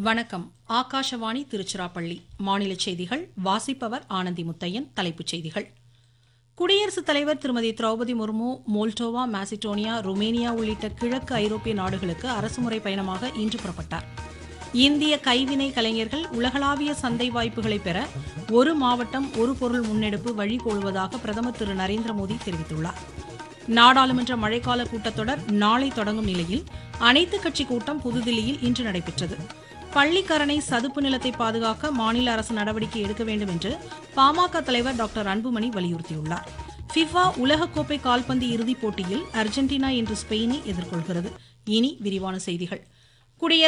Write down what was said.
வணக்கம் ஆகாஷவாணி திருச்சிராப்பள்ளி மாநில செய்திகள் வாசிப்பவர் ஆனந்தி முத்தையன் தலைப்புச் செய்திகள் குடியரசுத் தலைவர் திருமதி Droupadi Murmu Moldova Macedonia Romania உள்ளிட்ட கிழக்கு ஐரோப்பிய நாடுகளுக்கு அரசுமுறை பயணமாக இன்று புறப்பட்டார் இந்திய கைவினை கலைஞர்கள் உலகளாவிய சந்தை வாய்ப்புகளை பெற ஒரு மாவட்டம் ஒரு பொருள் முன்னெடுப்பு வழிகோலுவதாக பிரதமர் திரு நரேந்திர மோடி தெரிவித்துள்ளார் நாடாளுமன்ற மழைக்கால கூட்டத்தொடர் நாளை தொடங்கும் நிலையில் அனைத்துக் கட்சி கூட்டம் புதுதில்லியில் இன்று நடைபெற்றது பள்ளிக்கரணை சதுப்பு நிலத்தை பாதுகாக்க மாநில அரசு நடவடிக்கை எடுக்க வேண்டும் என்று பாமக தலைவர் டாக்டர் அன்புமணி வலியுறுத்தியுள்ளார் ஃபிஃபா உலகக்கோப்பை கால்பந்து இறுதிப் போட்டியில் அர்ஜென்டினா இன்று ஸ்பெயினை எதிர்கொள்கிறது இனி விரிவான செய்திகள் குடியரசு